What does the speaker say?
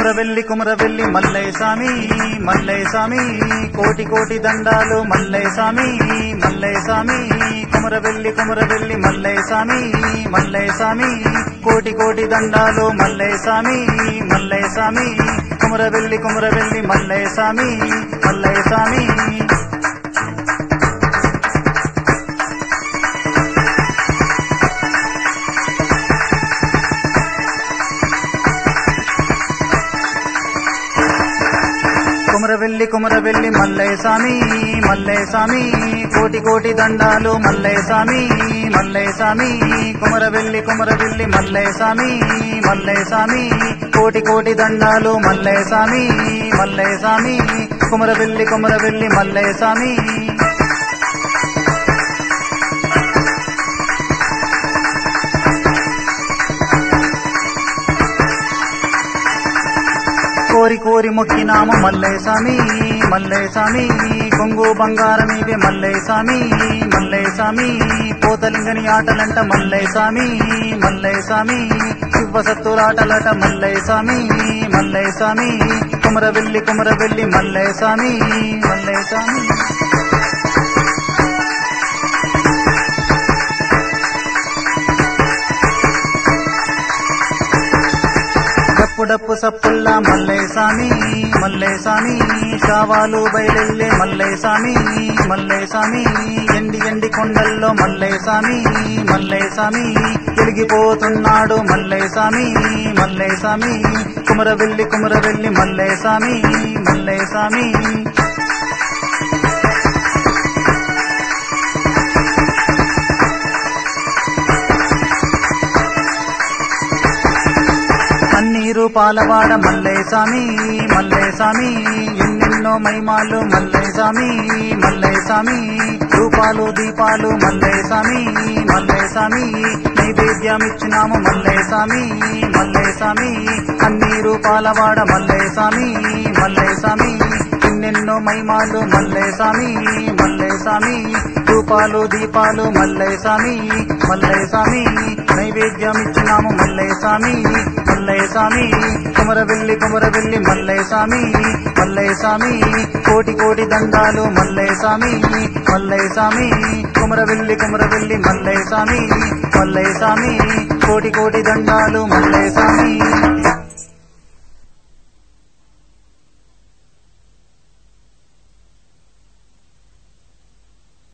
కుమరవెల్లి కుమరవెల్లి మల్లయ్య స్వామి మల్లయ్య స్వామి కోటి కోటి దండాలు మల్లయ్య స్వామి మల్లయ్య స్వామి కుమరవెల్లి కుమరవెల్లి మల్లయ్య స్వామి మల్లయ్య స్వామి కోటి కోటి దండాలు మల్లయ్య స్వామి మల్లయ్య స్వామి కుమరవెల్లి కుమరవెల్లి మల్లయ్య స్వామి మల్లయ్య స్వామి కుమరవెల్లి కుమరవెల్లి మల్లయ్య స్వామి మల్లయ్య స్వామి కోటి కోటి దండాలు మల్లయ్య స్వామి మల్లయ్య స్వామి కుమరవెల్లి కుమరవెల్లి మల్లయ్య స్వామి మల్లయ్య స్వామి కోటి కోటి దండాలు మల్లయ్య స్వామి మల్లయ్య స్వామి కుమరవెల్లి కుమరవెల్లి మల్లయ్య స్వామి కోరి కోరి మొక్కినాము మల్లయ్య స్వామి మల్లయ్య స్వామి కొంగు బంగారం ఇవే మల్లయ్య స్వామి మల్లయ్య స్వామి పోతలింగని ఆటలంట మల్లయ్య స్వామి మల్లయ్య స్వామి శివ సత్తులాటలట మల్లయ్య స్వామి మల్లయ్య స్వామి కుమరవెల్లి కుమరవెల్లి మల్లయ్య స్వామి మల్లయ్య స్వామి డప్పు డప్పు సప్పుల్లా మల్లయ్య స్వామి మల్లయ్య స్వామి శావాలు బయలెల్లే మల్లయ్య స్వామి మల్లయ్య స్వామి ఎండి ఎండి కొండల్లో మల్లయ్య స్వామి మల్లయ్య స్వామి వెలిగిపోతున్నాడు మల్లయ్య స్వామి మల్లయ్య స్వామి కుమరవెల్లి కుమరవెల్లి మల్లయ్య స్వామి మల్లయ్య స్వామి పన్నీరు పాలవాడ మల్లయ్య స్వామి మల్లయ్య స్వామి ఎన్నెన్నో మైమాలు మల్లయ్య స్వామి మల్లయ్య స్వామి రూపాలు దీపాలు మల్లయ్య స్వామి మల్లయ్య స్వామి నైవేద్యం ఇచ్చినాము మల్లయ్య స్వామి మల్లయ్య స్వామి పన్నీరు పాలవాడ మల్లయ్య స్వామి మల్లయ్య స్వామి ఎన్నెన్నో మైమాలు మల్లయ్య స్వామి మల్లయ్య స్వామి రూపాలు దీపాలు మల్లయ్య స్వామి మల్లయ్య స్వామి నైవేద్యం ఇచ్చినాము మల్లయ్య స్వామి మల్లయ్య స్వామి కుమరవెల్లి కుమరవెల్లి మల్లయ్య స్వామి మల్లయ్య స్వామి కోటి కోటి దండాలు మల్లయ్య స్వామి మల్లయ్య స్వామి కుమరవెల్లి కుమరవెల్లి మల్లయ్య స్వామి మల్లయ్య స్వామి కోటి కోటి దండాలు మల్లయ్య స్వామి